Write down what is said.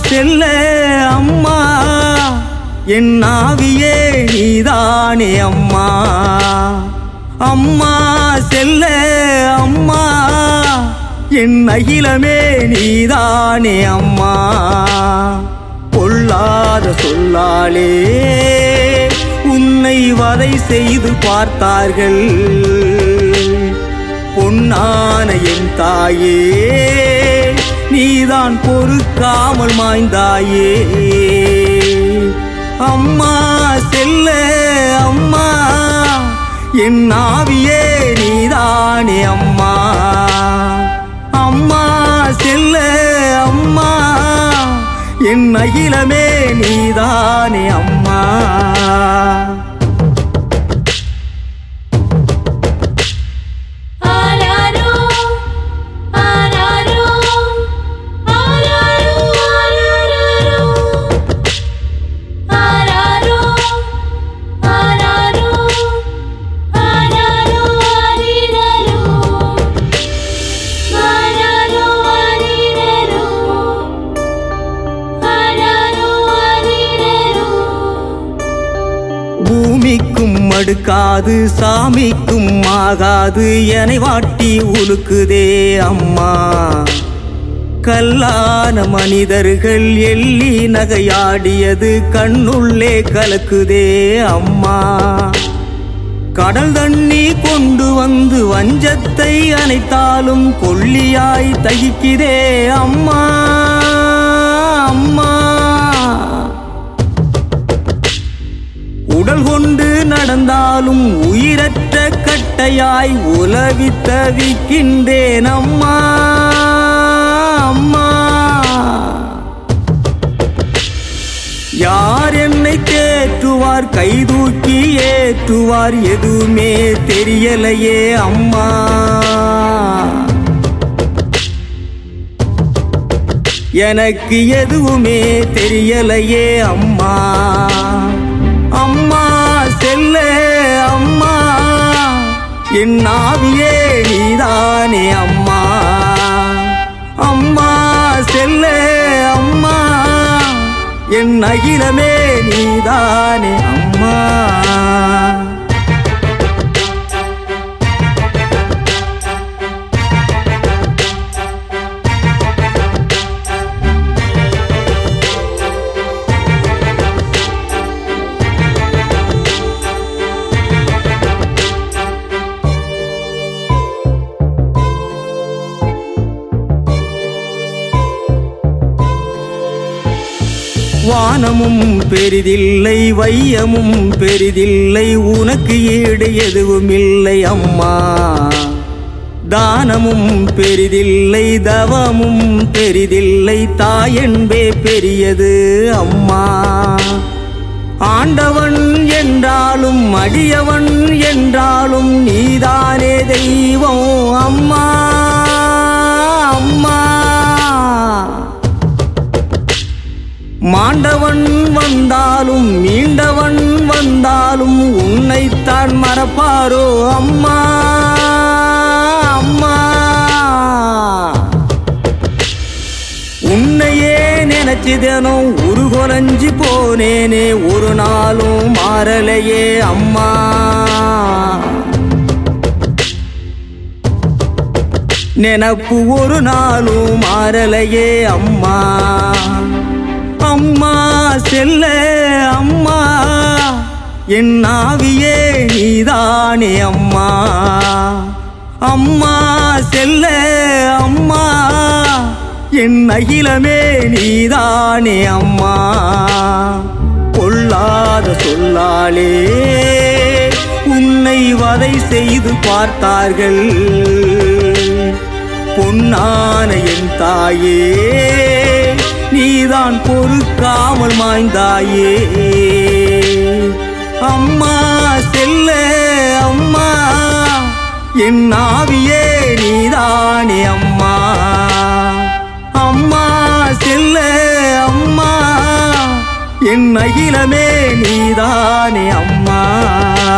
செல்ல அம்மா என் ஆவியே நீதானே அம்மா அம்மா செல்ல அம்மா என் அகிலமே நீதானே அம்மா பொல்லாத சொல்லாலே உன்னை வதை செய்து பார்த்தார்கள் பொன்னான என் தாயே நீதான் பொறுக்காமல் மாய்ந்தாயே அம்மா செல்ல அம்மா என் ஆவியே நீதானே அம்மா அம்மா செல்ல அம்மா என் அகிலமே நீதானே அம்மா ஆராரோ ஆராரோ ஆராரோ ஆராரோ ஆராரோ ஆராரோ ஆராரோ ஆரிரரோ ஆராரோ ஆரிரரோ ஆராரோ ஆரிரரோ பூமிக்கும் அடுக்காது சாமிக்கும் ஆகாது எனை வாட்டி உலுக்குதே அம்மா கல்லான மனிதர்கள் எள்ளி நகையாடியது கண்ணுள்ளே கலக்குதே அம்மா கடல் தண்ணி கொண்டு வந்து வஞ்சத்தை அணைத்தாலும் கொல்லியாய் தகிக்குதே அம்மா அம்மா உடல் கொண்டு நடந்தாலும் உயிரற்ற கட்டையாய் உலவி தவிக்கின்றேன் அம்மா அம்மா யார் என்னை தேற்றுவார் கைதூக்கி ஏற்றுவார் எதுவுமே தெரியலையே அம்மா எனக்கு எதுவுமே தெரியலையே அம்மா அம்மா செல்ல அம்மா என் ஆவியே நீதானே அம்மா அம்மா செல்ல அம்மா என் அகிலமே நீதானே அம்மா வானமும் பெரிதில்லை வையமும் பெரிதில்லை உனக்கு ஈடு எதுவும் இல்லை அம்மா தானமும் பெரிதில்லை தவமும் பெரிதில்லை தாயன்பே பெரியது அம்மா ஆண்டவன் என்றாலும் அடியவன் என்றாலும் நீதானே தெய்வம் அம்மா அம்மா மாண்டவன் வந்தாலும் மீண்டவன் வந்தாலும் உன்னைத்தான் மறப்பாரோ அம்மா அம்மா உன்னையே நினைச்சு தினம் உருகுலைஞ்சு போனேனே ஒரு நாளும் மாறலையே அம்மா நினப்பு ஒரு நாளும் மாறலையே அம்மா அம்மா செல்ல அம்மா என் ஆவியே நீதானே அம்மா அம்மா செல்ல அம்மா என் அகிலமே நீதானே அம்மா பொல்லாத சொல்லாலே உன்னை வதை செய்து பார்த்தார்கள் பொன்னான என் தாயே நீதான் பொறுக்காமல் மாய்ந்தாயே அம்மா செல்ல அம்மா என் ஆவியே நீதானே அம்மா அம்மா செல்ல அம்மா என் அகிலமே நீதானே அம்மா